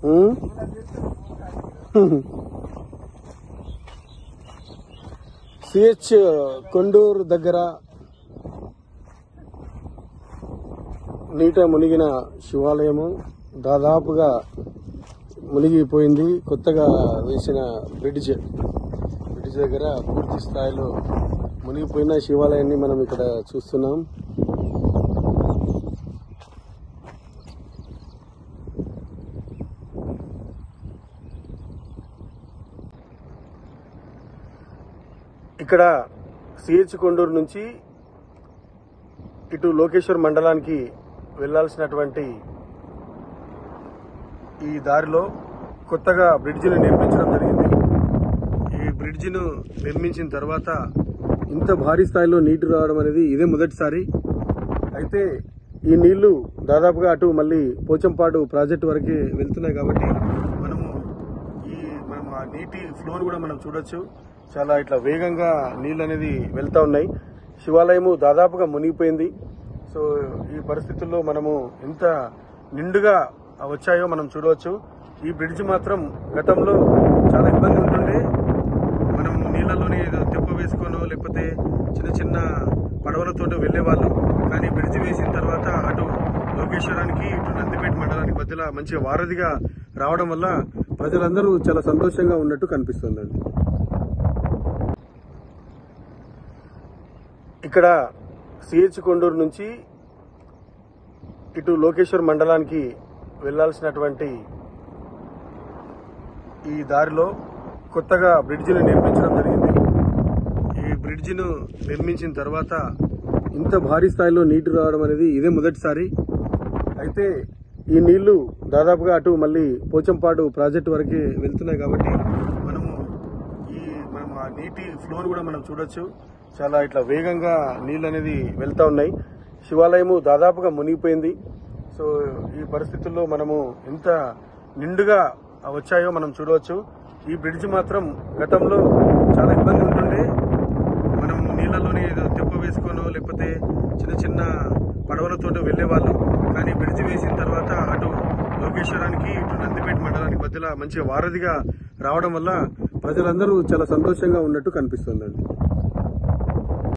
ఉమ్? CH Konduru దగ్గర నీట మునిగిన శివాలయము దాదాపుగా మునిగిపోయింది కొత్తగా వేసిన బ్రిడ్జ్ బ్రిడ్జ్ దగ్గర పూర్తి స్థాయిలో మునిగిపోయిన శివాలయాన్ని మనం ఇక్కడ చూస్తున్నాం ఇక్కడ సిహెచ్ కొండూరు నుంచి ఇటు లోకేశ్వర్ మండలానికి వెళ్ళాల్సినటువంటి ఈ దారిలో కొత్తగా బ్రిడ్జిని నిర్మించడం జరిగింది ఈ బ్రిడ్జిను నిర్మించిన తర్వాత ఇంత భారీ స్థాయిలో నీటి రావడం అనేది ఇదే మొదటిసారి అయితే ఈ నీళ్లు దాదాపుగా అటు మళ్ళీ పోచంపాడు ప్రాజెక్టు వరకే వెళ్తున్నాయి కాబట్టి మనము ఈ మనం ఆ నీటి ఫ్లోను కూడా మనం చూడొచ్చు చాలా ఇట్లా వేగంగా నీళ్ళు అనేది వెళ్తా ఉన్నాయి శివాలయము దాదాపుగా మునిగిపోయింది సో ఈ పరిస్థితుల్లో మనము ఎంత నిండుగా వచ్చాయో మనం చూడవచ్చు ఈ బ్రిడ్జ్ మాత్రం గతంలో చాలా ఇబ్బంది ఉంటుండే మనం నీళ్ళలోనే ఏదో తెప్ప వేసుకోనో లేకపోతే చిన్న చిన్న పడవలతోటి వెళ్ళేవాళ్ళు కానీ బ్రిడ్జ్ వేసిన తర్వాత అటు లోకేశ్వరానికి ఇటు నందిపేట మండలానికి మధ్యలో మంచిగా వారధిగా రావడం వల్ల ప్రజలందరూ చాలా సంతోషంగా ఉన్నట్టు కనిపిస్తుందండి ఇక్కడ సిహెచ్ కొండూరు నుంచి ఇటు లోకేశ్వర్ మండలానికి వెళ్ళాల్సినటువంటి ఈ దారిలో కొత్తగా బ్రిడ్జిని నిర్మించడం జరిగింది ఈ బ్రిడ్జిను నిర్మించిన తర్వాత ఇంత భారీ స్థాయిలో నీటి రావడం అనేది ఇదే మొదటిసారి అయితే ఈ నీళ్లు దాదాపుగా అటు మళ్ళీ పోచంపాడు ప్రాజెక్టు వరకే వెళ్తున్నాయి కాబట్టి మనము ఈ మనం ఆ నీటి ఫ్లోను కూడా మనం చూడొచ్చు చాలా ఇట్లా వేగంగా నీళ్ళు అనేది వెళ్తా ఉన్నాయి శివాలయము దాదాపుగా మునిగిపోయింది సో ఈ పరిస్థితుల్లో మనము ఎంత నిండుగా వచ్చాయో మనం చూడవచ్చు ఈ బ్రిడ్జ్ మాత్రం గతంలో చాలా ఇబ్బంది ఉంటుండే మనం నీళ్ళలోనే ఏదో తెప్ప వేసుకోనో లేకపోతే చిన్న చిన్న పడవలతోటి వెళ్ళేవాళ్ళు కానీ బ్రిడ్జ్ వేసిన తర్వాత అటు లోకేశ్వరానికి ఇటు నందిపేట మండలానికి మధ్యలో మంచిగా వారధిగా రావడం వల్ల ప్రజలందరూ చాలా సంతోషంగా ఉన్నట్టు కనిపిస్తుందండి